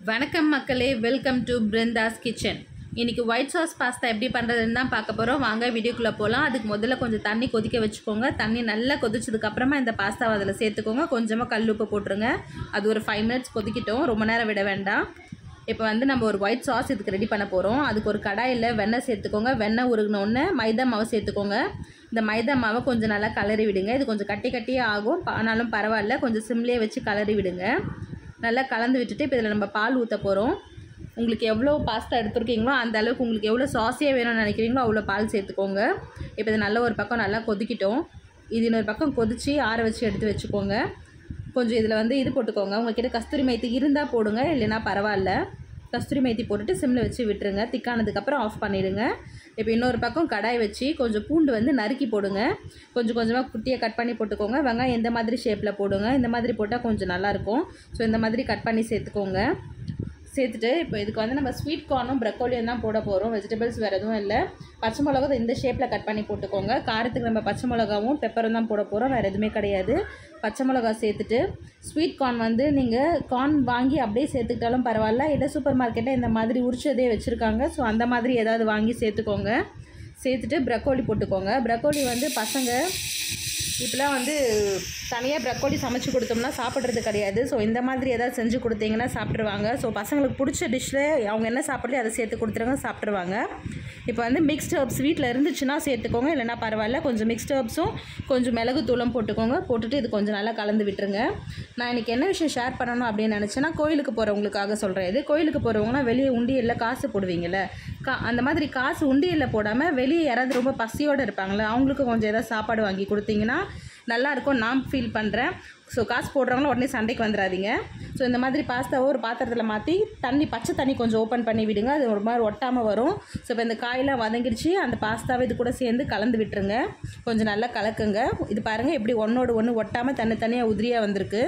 வணக்கம் மக்களே welcome to Brinda's kitchen இன்னைக்கு ஒயிட் சாஸ் பாஸ்தா எப்படி பண்ணுறதுன்னு தான் பார்க்க போகிறோம் வாங்க வீடியோக்குள்ளே போகலாம் அதுக்கு முதல்ல கொஞ்சம் தண்ணி கொதிக்க வச்சுக்கோங்க தண்ணி நல்லா கொதிச்சதுக்கப்புறமா இந்த பாஸ்தாவை அதில் சேர்த்துக்கோங்க கொஞ்சமாக கல் உப்பு போட்டுருங்க அது ஒரு ஃபைவ் மினிட்ஸ் கொதிக்கிட்டோம் ரொம்ப நேரம் விட வேண்டாம் இப்போ வந்து நம்ம ஒரு ஒயிட் சாஸ் இதுக்கு ரெடி பண்ண போகிறோம் அதுக்கு ஒரு கடாயில் வெண்ணெய் சேர்த்துக்கோங்க வெண்ணெய் உருகினோடனே மைதா மாவு சேர்த்துக்கோங்க இந்த மைதா மாவை கொஞ்சம் நல்லா கலரி விடுங்க இது கொஞ்சம் கட்டி கட்டியே ஆகும் ப- ஆனாலும் பரவாயில்ல கொஞ்சம் சிம்லேயே வச்சு கலரி விடுங்க நல்லா கலந்து விட்டுட்டு இப்போ இதில் நம்ம பால் ஊற்ற போகிறோம் உங்களுக்கு எவ்வளோ பாஸ்தா எடுத்துருக்கீங்களோ அந்த அளவுக்கு உங்களுக்கு எவ்வளோ சாஸியாக வேணும்னு நினைக்கிறீங்களோ அவ்வளோ பால் சேர்த்துக்கோங்க இப்போ இது நல்ல ஒரு பக்கம் நல்லா கொதிக்கிட்டோம் இது இன்னொரு பக்கம் கொதித்து ஆற வச்சு எடுத்து வச்சுக்கோங்க கொஞ்சம் இதில் வந்து இது போட்டுக்கோங்க உங்ககிட்ட கஸ்தூரி மைத்தி இருந்தால் போடுங்க இல்லைன்னா பரவாயில்ல கஸ்தூரி மைத்தி போட்டுட்டு சிம்மில் வச்சு விட்டுருங்க திக்கானதுக்கப்புறம் ஆஃப் பண்ணிடுங்க இப்போ இன்னொரு பக்கம் கடாய் வச்சு கொஞ்சம் பூண்டு வந்து நறுக்கி போடுங்க கொஞ்சம் கொஞ்சமாக குட்டியாக கட் பண்ணி போட்டுக்கோங்க வெங்காயம் எந்த மாதிரி ஷேப்பில் போடுங்க இந்த மாதிரி போட்டால் கொஞ்சம் நல்லாயிருக்கும் ஸோ இந்த மாதிரி கட் பண்ணி சேர்த்துக்கோங்க சேர்த்துட்டு இப்போ இதுக்கு வந்து நம்ம ஸ்வீட் கார்னும் ப்ரக்கோலியும் தான் போட போகிறோம் வெஜிடபிள்ஸ் வேறு எதுவும் இல்லை பச்சை மிளகா இந்த ஷேப்பில் கட் பண்ணி போட்டுக்கோங்க காரத்துக்கு நம்ம பச்சை மிளகாவும் பெப்பரும் தான் போட போகிறோம் வேறு எதுவுமே கிடையாது பச்சை மிளகா சேர்த்துட்டு ஸ்வீட் கார்ன் வந்து நீங்கள் கார்ன் வாங்கி அப்படியே சேர்த்துக்கிட்டாலும் பரவாயில்ல இல்லை சூப்பர் மார்க்கெட்டில் இந்த மாதிரி உரிச்சதே வச்சுருக்காங்க ஸோ அந்த மாதிரி ஏதாவது வாங்கி சேர்த்துக்கோங்க சேர்த்துட்டு ப்ரக்கோலி போட்டுக்கோங்க ப்ரக்கோலி வந்து பசங்க இப்போலாம் வந்து தனியாக ப்ரக்கோலி சமைச்சு கொடுத்தோம்னா சாப்பிட்றது கிடையாது ஸோ இந்த மாதிரி ஏதாவது செஞ்சு கொடுத்தீங்கன்னா சாப்பிட்ருவாங்க ஸோ பசங்களுக்கு பிடிச்ச டிஷ்ஷில் அவங்க என்ன சாப்பிட்றது அதை சேர்த்து கொடுத்துருங்க சாப்பிட்ருவாங்க இப்போ வந்து மிக்ஸ்ட் ஹர்ப்ஸ் வீட்டில் இருந்துச்சுன்னா சேர்த்துக்கோங்க இல்லைன்னா பரவாயில்ல கொஞ்சம் மிக்ஸ்ட் ஹர்ப்ஸும் கொஞ்சம் மிளகு தூளும் போட்டுக்கோங்க போட்டுட்டு இது கொஞ்சம் நல்லா கலந்து விட்டுருங்க நான் இன்றைக்கி என்ன விஷயம் ஷேர் பண்ணணும் அப்படின்னு நினச்சேன்னா கோயிலுக்கு போகிறவங்களுக்காக சொல்கிறேன் இது கோயிலுக்கு போகிறவங்கன்னா வெளியே உண்டியலில் காசு போடுவீங்கள்ல கா அந்த மாதிரி காசு உண்டியலில் போடாமல் வெளியே யாராவது ரொம்ப பசியோடு இருப்பாங்களே அவங்களுக்கு கொஞ்சம் ஏதாவது சாப்பாடு வாங்கி கொடுத்தீங்கன்னா நல்லா இருக்கும் நான் ஃபீல் பண்ணுறேன் ஸோ காசு போடுறவங்களும் உடனே சண்டைக்கு வந்துடாதீங்க ஸோ இந்த மாதிரி பாஸ்தாவை ஒரு பாத்திரத்தில் மாற்றி தண்ணி பச்சை தண்ணி கொஞ்சம் ஓப்பன் பண்ணி விடுங்க அது ஒரு மாதிரி ஒட்டாமல் வரும் ஸோ இப்போ இந்த காயெல்லாம் வதங்கிடுச்சு அந்த பாஸ்தாவை இது கூட சேர்ந்து கலந்து விட்டுருங்க கொஞ்சம் நல்லா கலக்குங்க இது பாருங்கள் எப்படி ஒன்றோடு ஒன்று ஒட்டாமல் தனித்தனியாக உதிரியாக வந்திருக்கு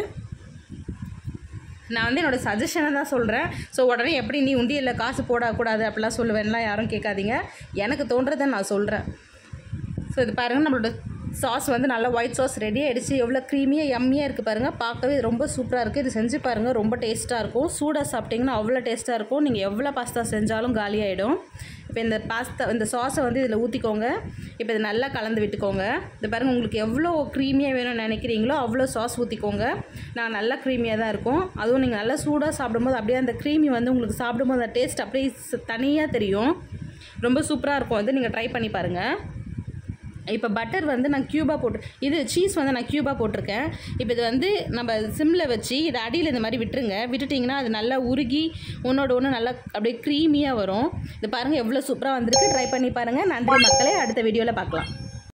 நான் வந்து என்னோடய சஜஷனை தான் சொல்கிறேன் ஸோ உடனே எப்படி நீ உண்டியலில் காசு போடக்கூடாது அப்படிலாம் சொல்லுவேன்லாம் யாரும் கேட்காதீங்க எனக்கு தோன்றதை நான் சொல்கிறேன் ஸோ இது பாருங்கள் நம்மளோட சாஸ் வந்து நல்லா ஒயிட் சாஸ் ரெடி ஆகிடுச்சு எவ்வளோ க்ரீமியாக யம்மியாக இருக்குது பாருங்கள் பார்க்கவே ரொம்ப சூப்பராக இருக்குது இது செஞ்சு பாருங்கள் ரொம்ப டேஸ்ட்டாக இருக்கும் சூடாக சாப்பிட்டிங்கன்னா அவ்வளோ டேஸ்ட்டாக இருக்கும் நீங்கள் எவ்வளோ பாஸ்தா செஞ்சாலும் காலியாகிடும் இப்போ இந்த பாஸ்தா இந்த சாஸை வந்து இதில் ஊற்றிக்கோங்க இப்போ இது நல்லா கலந்து விட்டுக்கோங்க இது பாருங்கள் உங்களுக்கு எவ்வளோ க்ரீமியாக வேணும்னு நினைக்கிறீங்களோ அவ்வளோ சாஸ் ஊற்றிக்கோங்க நான் நல்லா க்ரீமியாக தான் இருக்கும் அதுவும் நீங்கள் நல்லா சூடாக சாப்பிடும்போது அப்படியே அந்த க்ரீமி வந்து உங்களுக்கு சாப்பிடும்போது அந்த டேஸ்ட் அப்படியே தனியாக தெரியும் ரொம்ப சூப்பராக இருக்கும் அது நீங்கள் ட்ரை பண்ணி பாருங்கள் இப்போ பட்டர் வந்து நான் க்யூபாக போட்டு இது சீஸ் வந்து நான் க்யூபாக போட்டிருக்கேன் இப்போ இது வந்து நம்ம சிம்மில் வச்சு இது அடியில் இந்த மாதிரி விட்டுருங்க விட்டுட்டிங்கன்னா அது நல்லா உருகி ஒன்றோட ஒன்று நல்லா அப்படியே க்ரீமியாக வரும் இது பாருங்கள் எவ்வளோ சூப்பராக வந்திருக்கு ட்ரை பண்ணி பாருங்கள் நன்றி மக்களே அடுத்த வீடியோவில் பார்க்கலாம்